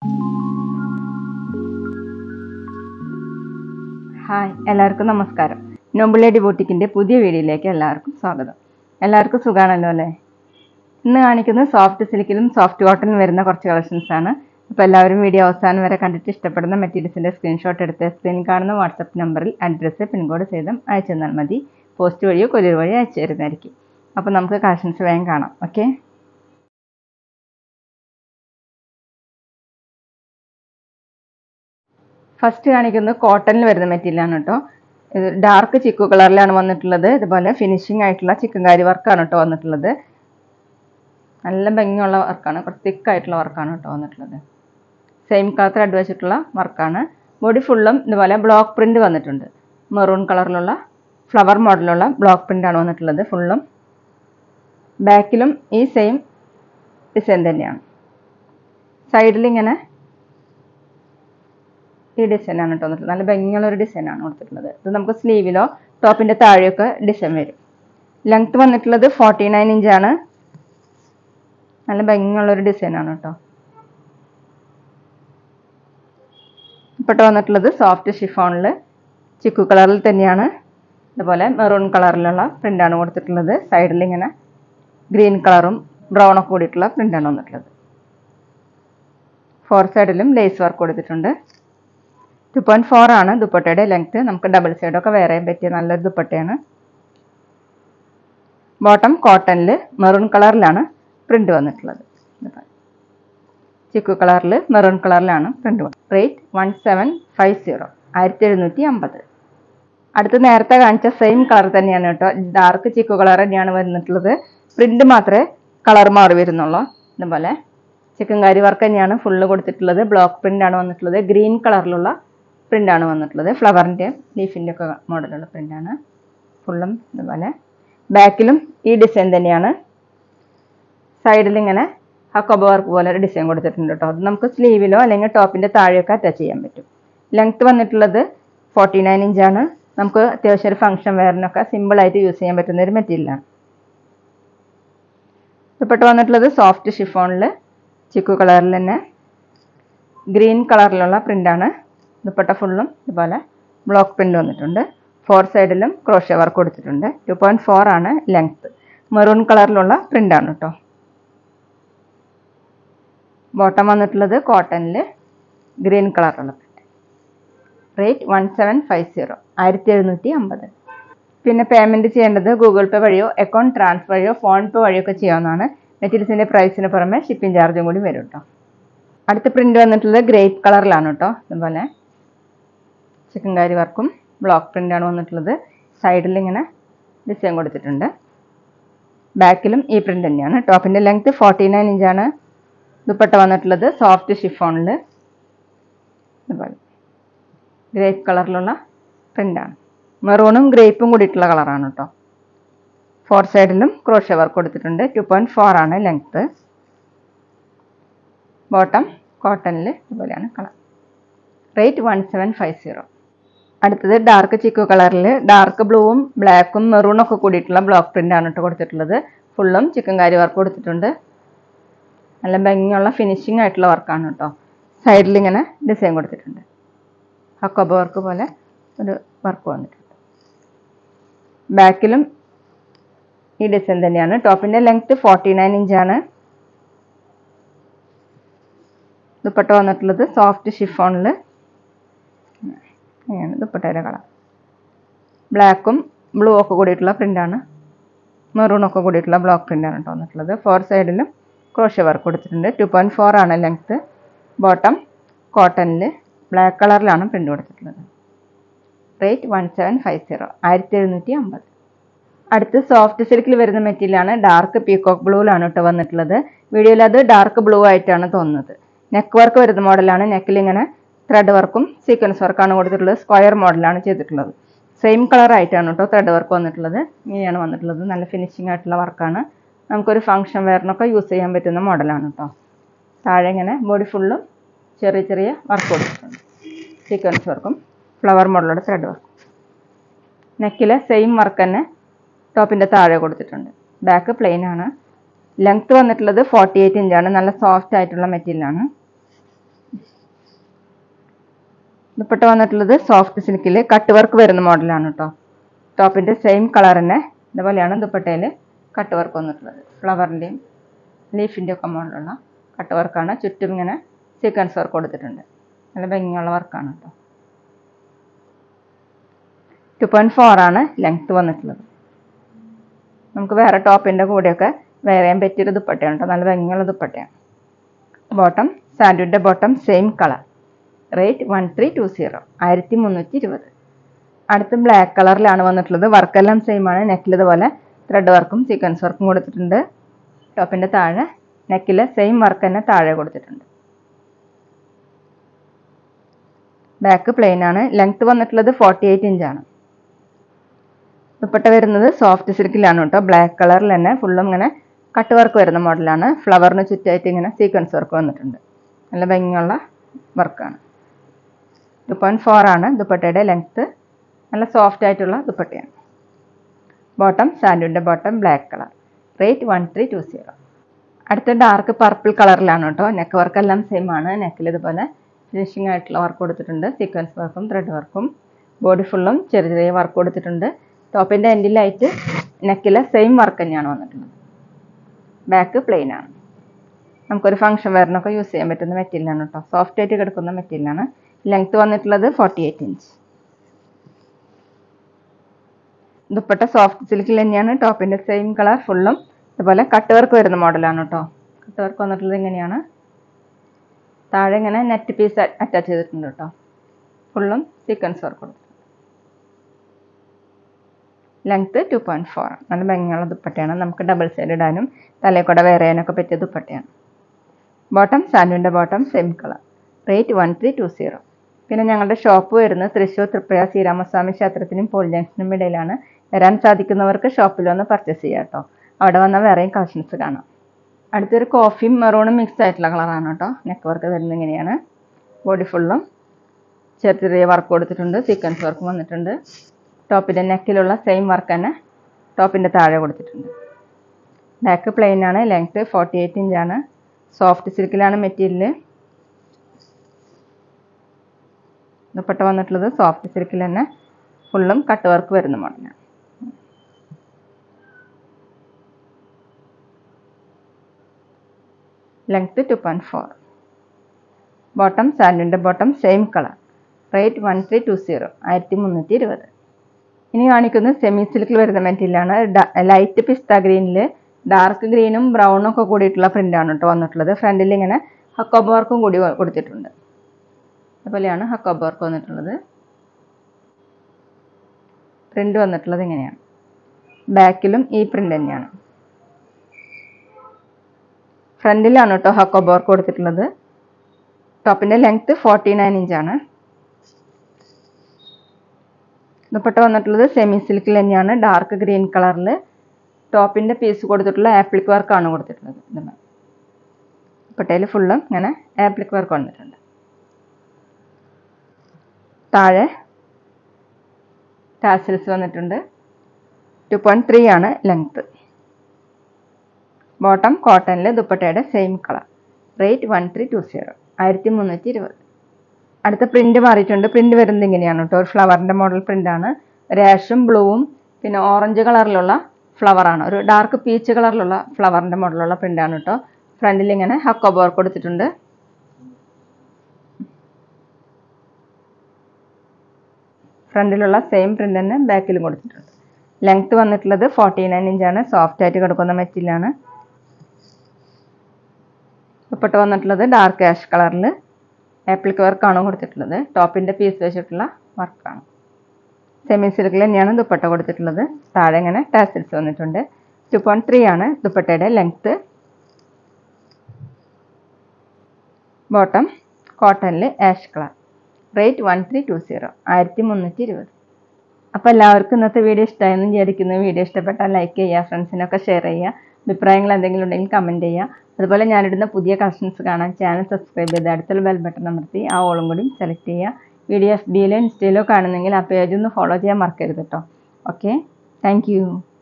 hi എല്ലാവർക്കും നമസ്കാരം നോമ്പിളേടി ബോട്ടിക്കിൻ്റെ പുതിയ വീഡിയോയിലേക്ക് എല്ലാവർക്കും സ്വാഗതം എല്ലാവർക്കും സുഖാണല്ലോ അല്ലേ ഇന്ന് കാണിക്കുന്നത് സോഫ്റ്റ് സിൽക്കിലും സോഫ്റ്റ് കോട്ടണിലും വരുന്ന കുറച്ച് കളക്ഷൻസ് ആണ് അപ്പോൾ എല്ലാവരും വീഡിയോ അവസാനം വരെ കണ്ടിട്ട് ഇഷ്ടപ്പെടുന്ന മെറ്റീരിയൽസിൻ്റെ സ്ക്രീൻഷോട്ട് എടുത്ത് സ്ക്രീനിൽ കാണുന്ന വാട്സപ്പ് നമ്പറിൽ അഡ്രസ്സ് പിൻകോഡ് സഹിതം അയച്ചു തന്നാൽ മതി പോസ്റ്റ് വഴിയോ കൊറിയർ വഴിയോ അയച്ചു തരുന്നതായിരിക്കും അപ്പോൾ നമുക്ക് കളക്ഷൻസ് വേഗം കാണാം ഓക്കെ ഫസ്റ്റ് കാണിക്കുന്നത് കോട്ടണിൽ വരുന്ന മെറ്റീരിയലാണ് കേട്ടോ ഇത് ഡാർക്ക് ചിക്കു കളറിലാണ് വന്നിട്ടുള്ളത് ഇതുപോലെ ഫിനിഷിംഗ് ആയിട്ടുള്ള ചിക്കൻകാരി വർക്കാണ് കേട്ടോ വന്നിട്ടുള്ളത് നല്ല ഭംഗിയുള്ള വർക്കാണ് കുറച്ച് thick ആയിട്ടുള്ള വർക്കാണ് കേട്ടോ വന്നിട്ടുള്ളത് സെയിം കളർ ത്രെഡ് വെച്ചിട്ടുള്ള വർക്കാണ് ബോഡി ഫുള്ളും ഇതുപോലെ ബ്ലോക്ക് പ്രിന്റ് വന്നിട്ടുണ്ട് മെറൂൺ കളറിലുള്ള ഫ്ലവർ മോഡലുള്ള ബ്ലോക്ക് പ്രിന്റ് ആണ് വന്നിട്ടുള്ളത് ഫുള്ളും ബാക്കിലും ഈ സെയിം ഡിസൈൻ തന്നെയാണ് സൈഡിൽ ഇങ്ങനെ ഈ ഡിസൈനാണ് കേട്ടോ വന്നിട്ടുള്ളത് നല്ല ഭംഗിയുള്ള ഒരു ഡിസൈനാണ് കൊടുത്തിട്ടുള്ളത് ഇത് നമുക്ക് സ്ലീവിലോ ടോപ്പിന്റെ താഴെയൊക്കെ ഡിസൈൻ വരും ലെങ്ത് വന്നിട്ടുള്ളത് ഫോർട്ടി നയൻ ഇഞ്ചാണ് നല്ല ഭംഗിയുള്ള ഒരു ഡിസൈനാണ് കേട്ടോ ഇപ്പോട്ട് വന്നിട്ടുള്ളത് സോഫ്റ്റ് ഷിഫോണിൽ ചിക്കു കളറിൽ തന്നെയാണ് ഇതുപോലെ മെറൂൺ കളറിലുള്ള പ്രിൻ്റാണ് കൊടുത്തിട്ടുള്ളത് സൈഡിൽ ഇങ്ങനെ ഗ്രീൻ കളറും ബ്രൗൺ ഒക്കെ കൂടിയിട്ടുള്ള പ്രിൻ്റാണ് വന്നിട്ടുള്ളത് ഫോർ സൈഡിലും ലേസ് വർക്ക് കൊടുത്തിട്ടുണ്ട് ടു പോയിൻറ്റ് ഫോർ ആണ് ദുപ്പട്ടയുടെ ലെങ്ത് നമുക്ക് ഡബിൾ സൈഡൊക്കെ വേറെ പറ്റിയ നല്ലൊരു ദുപ്പട്ടയാണ് ബോട്ടം കോട്ടണിൽ മെറൂൺ കളറിലാണ് പ്രിന്റ് വന്നിട്ടുള്ളത് ചിക്കു കളറിൽ മെറൂൺ കളറിലാണ് print rate one seven five zero ആയിരത്തി എഴുന്നൂറ്റി അമ്പത് അടുത്ത് നേരത്തെ കാണിച്ച സെയിം കളർ തന്നെയാണ് കേട്ടോ ഡാർക്ക് ചിക്കു കളർ തന്നെയാണ് വന്നിട്ടുള്ളത് പ്രിന്റ് മാത്രമേ കളർ മാറി വരുന്നുള്ളൂ ഇതുപോലെ ചിക്കൻ കാരി വർക്ക് തന്നെയാണ് ഫുള്ള് കൊടുത്തിട്ടുള്ളത് ബ്ലോക്ക് പ്രിന്റ് ആണ് വന്നിട്ടുള്ളത് ഗ്രീൻ കളറിലുള്ള പ്രിന്റ് ആണ് വന്നിട്ടുള്ളത് ഫ്ലവറിൻ്റെ ലീഫിൻ്റെ ഒക്കെ മോഡലുള്ള പ്രിന്റ് ആണ് ഫുള്ളും ഇതുപോലെ ബാക്കിലും ഈ ഡിസൈൻ തന്നെയാണ് സൈഡിൽ ഇങ്ങനെ ഹക്കോബ വർക്ക് പോലെ ഒരു ഡിസൈൻ കൊടുത്തിട്ടുണ്ട് കേട്ടോ അത് നമുക്ക് സ്ലീവിലോ അല്ലെങ്കിൽ ടോപ്പിന്റെ താഴെയൊക്കെ അറ്റാച്ച് ചെയ്യാൻ പറ്റും ലെങ്ത് വന്നിട്ടുള്ളത് ഫോർട്ടി നയൻ ഇഞ്ചാണ് നമുക്ക് അത്യാവശ്യം ഒരു ഫംഗ്ഷൻ വെയറിനൊക്കെ സിമ്പിളായിട്ട് യൂസ് ചെയ്യാൻ പറ്റുന്ന ഒരു മെറ്റീരിയലാണ് ദുപ്പട്ട വന്നിട്ടുള്ളത് സോഫ്റ്റ് ഷിഫോണിൽ ചിക്കു കളറിൽ തന്നെ ഗ്രീൻ കളറിലുള്ള പ്രിൻ്റാണ് ദുപ്പട്ട ഫുള്ളും ഇതുപോലെ ബ്ലോക്ക് പ്രിൻ്റ് വന്നിട്ടുണ്ട് ഫോർ സൈഡിലും ക്രോഷ്യ വർക്ക് കൊടുത്തിട്ടുണ്ട് ടു പോയിൻറ്റ് ഫോർ ആണ് ലെങ്ത്ത് മെറൂൺ കളറിലുള്ള പ്രിൻ്റാണ് കേട്ടോ ബോട്ടം വന്നിട്ടുള്ളത് കോട്ടണിൽ ഗ്രീൻ കളറുള്ള print rate one seven five zero ആയിരത്തി എഴുന്നൂറ്റി അമ്പത് പിന്നെ പേയ്മെൻറ്റ് ചെയ്യേണ്ടത് ഗൂഗിൾ പേ വഴിയോ അക്കൗണ്ട് ട്രാൻസ്ഫർ വഴിയോ ഫോൺ പേ വഴിയോ ഒക്കെ ചെയ്യാവുന്നതാണ് മെറ്റീരിയൽസിൻ്റെ പ്രൈസിന് പുറമെ ഷിപ്പിംഗ് ചാർജും കൂടി വരും കേട്ടോ അടുത്ത പ്രിൻ്റ് വന്നിട്ടുള്ളത് ഗ്രേപ്പ് കളറിലാണ് കേട്ടോ ഇതുപോലെ ചിക്കൻ കാരി വർക്കും ബ്ലോക്ക് പ്രിൻ്റാണ് വന്നിട്ടുള്ളത് സൈഡിൽ ഇങ്ങനെ ഡിസൈൻ കൊടുത്തിട്ടുണ്ട് ബാക്കിലും ഈ പ്രിൻ്റ് തന്നെയാണ് ടോപ്പിൻ്റെ ലെങ്ത് ഫോർട്ടി നയൻ ഇഞ്ചാണ് ദുപ്പട്ട വന്നിട്ടുള്ളത് സോഫ്റ്റ് ഷിഫോണിൽ ഇതുപോലെ ഗ്രേപ്പ് കളറിലുള്ള പ്രിൻ്റാണ് മെറൂണും ഗ്രേപ്പും കൂടിയിട്ടുള്ള കളറാണ് കേട്ടോ ഫോർ സൈഡിലും ക്രോഷ്യ വർക്ക് കൊടുത്തിട്ടുണ്ട് ടു പോയിൻറ്റ് ഫോർ ആണ് ലെങ്ത്ത് ബോട്ടം കോട്ടണിൽ ഇതുപോലെയാണ് colour rate one seven five zero അടുത്തത് ഡാർക്ക് ചിക്കു കളറിൽ ഡാർക്ക് ബ്ലൂവും ബ്ലാക്കും മെറൂണും ഒക്കെ കൂടിയിട്ടുള്ള ബ്ലോക്ക് പ്രിൻ്റ് ആണ് കേട്ടോ കൊടുത്തിട്ടുള്ളത് ഫുള്ളും ചിക്കൻ കാരി വർക്ക് കൊടുത്തിട്ടുണ്ട് നല്ല ഭംഗിയുള്ള ഫിനിഷിംഗ് ആയിട്ടുള്ള വർക്കാണ് കേട്ടോ സൈഡിൽ ഇങ്ങനെ ഡിസൈൻ കൊടുത്തിട്ടുണ്ട് ഹക്കോബ വർക്ക് പോലെ ഒരു വർക്ക് വന്നിട്ടുണ്ട് ബാക്കിലും ഈ ഡിസൈൻ തന്നെയാണ് ടോപ്പിൻ്റെ ലെങ്ത് ഫോർട്ടി നയൻ ഇഞ്ചാണ് ദുപ്പട്ട വന്നിട്ടുള്ളത് സോഫ്റ്റ് ഷിഫോണിൽ അങ്ങനെയാണ് ദുപ്പട്ടയുടെ കളർ ബ്ലാക്കും ബ്ലൂ ഒക്കെ കൂടിയിട്ടുള്ള പ്രിൻ്റാണ് മെറൂൺ ഒക്കെ കൂടിയിട്ടുള്ള ബ്ലോക്ക് പ്രിൻ്റാണ് കേട്ടോ വന്നിട്ടുള്ളത് ഫോർ സൈഡിലും ക്രോഷ്യ വർക്ക് കൊടുത്തിട്ടുണ്ട് ടു പോയിൻറ്റ് ഫോർ ആണ് ലെങ്ത്ത് ബോട്ടം കോട്ടണിൽ ബ്ലാക്ക് കളറിലാണ് പ്രിൻ്റ് കൊടുത്തിട്ടുള്ളത് rate one seven five zero ആയിരത്തി എഴുന്നൂറ്റി അമ്പത് അടുത്ത് സോഫ്റ്റ് സിൽക്കിൽ വരുന്ന മെറ്റീരിയലാണ് ഡാർക്ക് പീകോക്ക് ബ്ലൂവിലാണ് കേട്ടോ വന്നിട്ടുള്ളത് വീഡിയോയിൽ അത് ഡാർക്ക് ബ്ലൂ ആയിട്ടാണ് തോന്നുന്നത് നെക്ക് വർക്ക് വരുന്ന മോഡലാണ് നെക്കിൽ ഇങ്ങനെ ത്രെഡ് വർക്കും സീക്വൻസ് വർക്കാണ് കൊടുത്തിട്ടുള്ളത് സ്ക്വയർ മോഡലാണ് ചെയ്തിട്ടുള്ളത് സെയിം കളർ ആയിട്ടാണ് കേട്ടോ ത്രെഡ് വർക്ക് വന്നിട്ടുള്ളത് ഇങ്ങനെയാണ് വന്നിട്ടുള്ളത് നല്ല ഫിനിഷിംഗ് ആയിട്ടുള്ള വർക്കാണ് നമുക്കൊരു ഫംഗ്ഷൻ വെയറിനൊക്കെ യൂസ് ചെയ്യാൻ പറ്റുന്ന മോഡലാണ് കേട്ടോ താഴെ ഇങ്ങനെ ബോഡി ഫുള്ളും ചെറിയ ചെറിയ വർക്ക് കൊടുത്തിട്ടുണ്ട് സീക്വൻസ് വർക്കും ഫ്ലവർ മോഡലുള്ള ത്രെഡ് വർക്കും നെക്കിലെ സെയിം വർക്ക് തന്നെ ടോപ്പിൻ്റെ താഴെ കൊടുത്തിട്ടുണ്ട് ബാക്ക് പ്ലെയിൻ ആണ് ലെങ്ത് വന്നിട്ടുള്ളത് ഫോർട്ടി എയ്റ്റ് ഇഞ്ചാണ് നല്ല സോഫ്റ്റ് ആയിട്ടുള്ള മെറ്റീരിയലാണ് ദുപ്പട്ട വന്നിട്ടുള്ളത് സോഫ്റ്റ് സിൽക്കിൽ കട്ട് വർക്ക് വരുന്ന മോഡലാണ് കേട്ടോ ടോപ്പിൻ്റെ സെയിം കളർ തന്നെ ഇതുപോലെയാണ് ദുപ്പട്ടയിൽ കട്ട് വർക്ക് വന്നിട്ടുള്ളത് ഫ്ലവറിൻ്റെയും ലീഫിൻ്റെയും ഒക്കെ മോഡലുള്ള കട്ട് വർക്കാണ് ചുറ്റും ഇങ്ങനെ സീക്വൻസ് വർക്ക് കൊടുത്തിട്ടുണ്ട് നല്ല ഭംഗിയുള്ള വർക്കാണ് കേട്ടോ ടു പോയിൻറ്റ് ഫോർ ആണ് ലെങ്ത്ത് വന്നിട്ടുള്ളത് നമുക്ക് വേറെ ടോപ്പിൻ്റെ കൂടെയൊക്കെ വെയർ ചെയ്യാൻ പറ്റിയൊരു ദുപ്പട്ടയാണ് കേട്ടോ നല്ല ഭംഗിയുള്ള ദുപ്പട്ടയാണ് ബോട്ടം സാൻഡുവിൻ്റെ bottom same colour rate one three two zero ആയിരത്തി മുന്നൂറ്റി ഇരുപത് അടുത്ത് ബ്ലാക്ക് കളറിലാണ് വന്നിട്ടുള്ളത് വർക്കെല്ലാം സെയിം ആണ് നെക്കിൽ ഇതുപോലെ ത്രെഡ് വർക്കും സീക്വൻസ് വർക്കും കൊടുത്തിട്ടുണ്ട് ടോപ്പിൻ്റെ താഴെ നെക്കിൽ സെയിം വർക്ക് തന്നെ താഴെ കൊടുത്തിട്ടുണ്ട് ബാക്ക് പ്ലെയിൻ ആണ് ലെങ്ത് വന്നിട്ടുള്ളത് ഫോർട്ടി എയ്റ്റ് ഇഞ്ചാണ് ദുപ്പട്ട വരുന്നത് സോഫ്റ്റ് സിൽക്കിലാണ് കേട്ടോ ബ്ലാക്ക് കളറിൽ തന്നെ ഫുള്ളും ഇങ്ങനെ കട്ട് വർക്ക് വരുന്ന മോഡലാണ് ഫ്ലവറിന് ചുറ്റായിട്ട് ഇങ്ങനെ സീക്വൻസ് വർക്ക് വന്നിട്ടുണ്ട് നല്ല ഭംഗിയുള്ള വർക്കാണ് ടു പോയിൻറ്റ് ഫോർ ആണ് ദുപ്പട്ടയുടെ ലെങ്ത്ത് നല്ല സോഫ്റ്റ് ആയിട്ടുള്ള ദുപ്പട്ടയാണ് ബോട്ടം സാൻഡുവിൻ്റെ bottom black colour rate one three two zero അടുത്ത ഡാർക്ക് പർപ്പിൾ കളറിലാണ് കേട്ടോ നെക്ക് വർക്ക് എല്ലാം സെയിം ആണ് നെക്കിൽ ഇതുപോലെ ഫിനിഷിംഗ് ആയിട്ടുള്ള വർക്ക് കൊടുത്തിട്ടുണ്ട് സീക്വൻസ് വർക്കും ത്രെഡ് വർക്കും ബോഡി ഫുള്ളും ചെറിയ ചെറിയ വർക്ക് കൊടുത്തിട്ടുണ്ട് ടോപ്പിൻ്റെ എൻഡിലായിട്ട് നെക്കിൽ സെയിം വർക്ക് തന്നെയാണ് വന്നിട്ടുള്ളത് ബാക്ക് പ്ലെയിൻ ആണ് നമുക്കൊരു ഫംഗ്ഷൻ വെയറിനൊക്കെ യൂസ് ചെയ്യാൻ പറ്റുന്ന മെറ്റീരിയലാണ് കേട്ടോ സോഫ്റ്റ് ആയിട്ട് കിടക്കുന്ന മെറ്റീരിയലാണ് ലെങ്ത് വന്നിട്ടുള്ളത് forty eight inch dupatta soft സിൽക്കിൽ തന്നെയാണ് ടോപ്പിൻ്റെ സെയിം കളർ ഫുള്ളും ഇതുപോലെ കട്ട് വർക്ക് വരുന്ന മോഡലാണ് കേട്ടോ കട്ട് വർക്ക് വന്നിട്ടുള്ളത് ഇങ്ങനെയാണ് താഴെ ഇങ്ങനെ നെറ്റ് പീസ് അറ്റാച്ച് ചെയ്തിട്ടുണ്ട് കേട്ടോ ഫുള്ളും സീക്വൻസ് വർക്ക് കൊടുത്തു ലെങ്ത്ത് ടു പോയിൻറ്റ് ഫോർ നല്ല ഭംഗിയുള്ള ദുപ്പട്ടയാണ് നമുക്ക് ഡബിൾ സൈഡ് ഇടാനും തലയിൽ വെയർ ചെയ്യാനൊക്കെ പറ്റിയ ദുപ്പട്ടയാണ് ബോട്ടം സാൻഡുവിൻ്റെ bottom same colour rate one three two zero പിന്നെ ഞങ്ങളുടെ ഷോപ്പ് വരുന്നത് തൃശ്ശൂർ തൃപ്പുഴ ശ്രീരാമസ്വാമി ക്ഷേത്രത്തിനും പോൾ ജംഗ്ഷനും ഇടയിലാണ് വരാൻ സാധിക്കുന്നവർക്ക് ഷോപ്പിൽ വന്ന് പർച്ചേസ് ചെയ്യാം കേട്ടോ അവിടെ വന്നാൽ വേറെയും കളക്ഷൻസ് കാണാം അടുത്തൊരു കോഫിയും മെറൂണും മിക്സ് ആയിട്ടുള്ള കളറാണ് കേട്ടോ നെക്ക് വർക്ക് വരുന്നത് ഇങ്ങനെയാണ് ബോഡി ഫുള്ളും ചെറിയ ചെറിയ വർക്ക് കൊടുത്തിട്ടുണ്ട് സീക്വൻസ് വർക്കും വന്നിട്ടുണ്ട് ടോപ്പിൻ്റെ നെക്കിലുള്ള സെയിം വർക്ക് തന്നെ ടോപ്പിൻ്റെ താഴെ കൊടുത്തിട്ടുണ്ട് ബാക്ക് പ്ലെയിൻ ആണ് ലെങ്ത്ത് ഫോർട്ടി എയ്റ്റ് ഇഞ്ചാണ് സോഫ്റ്റ് സിൽക്കിലാണ് മെറ്റീരിയൽ ദുപ്പട്ട വന്നിട്ടുള്ളത് സോഫ്റ്റ് സിൽക്കിൽ തന്നെ ഫുള്ളും കട്ട് വർക്ക് വരുന്ന മോഡലാണ് length two point four bottom സാൻഡിൻ്റെ bottom same colour rate one three two zero ആയിരത്തി മുന്നൂറ്റി ഇരുപത് ഇനി കാണിക്കുന്നത് സെമി സിൽക്കിൽ വരുന്ന മെറ്റീരിയലാണ് ലൈറ്റ് പിസ്ത ഗ്രീനിൽ ഡാർക്ക് ഗ്രീനും ബ്രൗണും ഒക്കെ കൂടിയിട്ടുള്ള പ്രിൻ്റാണ് കേട്ടോ വന്നിട്ടുള്ളത് ഫ്രണ്ടിൽ ഇങ്ങനെ ഹക്കോബ് വർക്കും കൂടി കൊടുത്തിട്ടുണ്ട് അതുപോലെയാണ് ഹക്കോബ് വർക്ക് വന്നിട്ടുള്ളത് പ്രിൻ്റ് വന്നിട്ടുള്ളത് ഇങ്ങനെയാണ് ബാക്കിലും ഈ പ്രിൻ്റ് തന്നെയാണ് ഫ്രണ്ടിലാണ് കേട്ടോ ഹക്കോബ് വർക്ക് കൊടുത്തിട്ടുള്ളത് ടോപ്പിൻ്റെ ലെങ്ത്ത് ഫോർട്ടി നയൻ ഇഞ്ചാണ് ദുപ്പട്ട വന്നിട്ടുള്ളത് സെമി സിൽക്കിൽ തന്നെയാണ് ഡാർക്ക് ഗ്രീൻ കളറിൽ ടോപ്പിൻ്റെ പീസ് കൊടുത്തിട്ടുള്ള ആപ്ലിക് വർക്കാണ് കൊടുത്തിട്ടുള്ളത് ഇതുമ്മേ ദുപ്പട്ടയിൽ ഫുള്ളും ഇങ്ങനെ ആപ്ലിക് വർക്ക് വന്നിട്ടുണ്ട് താഴെ ടാസിൽസ് വന്നിട്ടുണ്ട് ടു പോയിൻറ്റ് ത്രീ ആണ് ലെങ്ത്ത് ബോട്ടം കോട്ടണിൽ ദുപ്പട്ടയുടെ same colour rate one three two zero ആയിരത്തി മുന്നൂറ്റി ഇരുപത് അടുത്ത പ്രിന്റ് മാറിയിട്ടുണ്ട് പ്രിന്റ് വരുന്നത് ഇങ്ങനെയാണ് കേട്ടോ ഒരു ഫ്ലവറിന്റെ മോഡൽ പ്രിന്റ് ആണ് രാഷും ബ്ലൂവും പിന്നെ ഓറഞ്ച് കളറിലുള്ള ഫ്ലവർ ആണ് ഒരു ഡാർക്ക് പീച്ച് കളറിലുള്ള ഫ്ലവറിന്റെ മോഡലുള്ള പ്രിന്റ് ആണ് കേട്ടോ ഫ്രണ്ടിൽ ഇങ്ങനെ ഹക്കോബ് വർക്ക് കൊടുത്തിട്ടുണ്ട് ഫ്രണ്ടിലുള്ള സെയിം പ്രിന്റ് തന്നെ ബാക്കിലും കൊടുത്തിട്ടുണ്ട് ലെങ്ത് വന്നിട്ടുള്ളത് ഫോർട്ടി നയൻ ഇഞ്ചാണ് സോഫ്റ്റ് ആയിട്ട് കിടക്കുന്ന മെറ്റീരിയലാണ് ദുപ്പട്ട വന്നിട്ടുള്ളത് ഡാർക്ക് ആഷ് കളറിൽ ആപ്ലിക് വർക്കാണ് കൊടുത്തിട്ടുള്ളത് ടോപ്പിൻ്റെ പീസ് വെച്ചിട്ടുള്ള വർക്കാണ് സെമി സിൽക്കിൽ തന്നെയാണ് ദുപ്പട്ട കൊടുത്തിട്ടുള്ളത് താഴെ ഇങ്ങനെ ടാസിൽസ് വന്നിട്ടുണ്ട് ടു പോയിൻറ്റ് ത്രീ ആണ് ദുപ്പട്ടയുടെ ലെങ്ത്ത് ബോട്ടം കോട്ടണിൽ ash colour rate one three two zero ആയിരത്തി മുന്നൂറ്റി ഇരുപത് അപ്പോൾ എല്ലാവർക്കും ഇന്നത്തെ വീഡിയോ ഇഷ്ടമായെന്ന് വിചാരിക്കുന്നു വീഡിയോ ഇഷ്ടപ്പെട്ടാൽ ലൈക്ക് ചെയ്യുക ഫ്രണ്ട്സിനൊക്കെ ഷെയർ ചെയ്യുക അഭിപ്രായങ്ങൾ എന്തെങ്കിലും ഉണ്ടെങ്കിൽ കമൻറ്റ് ചെയ്യുക അതുപോലെ ഞാനിടുന്ന പുതിയ കളക്ഷൻസ് കാണാൻ ചാനൽ സബ്സ്ക്രൈബ് ചെയ്ത് അടുത്തുള്ള ബെൽ ബട്ടൺ അമർത്തി ആ ഓളും കൂടി സെലക്ട് ചെയ്യുക വീഡിയോ എഫ് ഡിയിലോ ഇൻസ്റ്റയിലോ കാണുന്നെങ്കിൽ ആ പേജ് ഒന്ന് ഫോളോ ചെയ്യാൻ മറക്കരുത് കേട്ടോ ഓക്കെ താങ്ക്